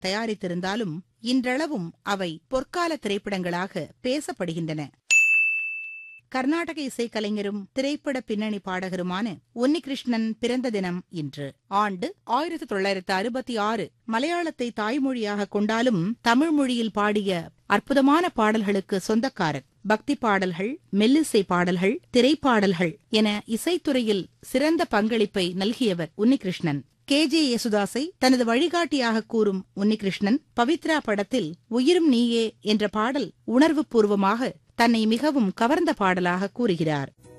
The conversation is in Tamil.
தயாரித்திருந்தாலும் இன்றளவும் அவை பொற்கால திரைப்படங்களாக பேசப்படுகின்றன கர்நாடக இசைக்கலைஞரும் திரைப்பட பின்னணி பாடகருமான உன்னிகிருஷ்ணன் பிறந்த தினம் இன்று ஆண்டு ஆயிரத்தி தொள்ளாயிரத்து அறுபத்தி ஆறு மலையாளத்தை தாய்மொழியாக கொண்டாலும் தமிழ் மொழியில் பாடிய அற்புதமான பாடல்களுக்கு சொந்தக்காரர் பக்தி பாடல்கள் மெல்லிசை பாடல்கள் திரைப்பாடல்கள் என இசைத்துறையில் சிறந்த பங்களிப்பை நல்கியவர் உன்னிகிருஷ்ணன் கே ஜே யேசுதாஸை தனது வழிகாட்டியாக கூறும் உன்னிகிருஷ்ணன் பவித்ரா படத்தில் உயிரும் நீயே என்ற பாடல் உணர்வுபூர்வமாக தன்னை மிகவும் கவர்ந்த பாடலாக கூறுகிறார்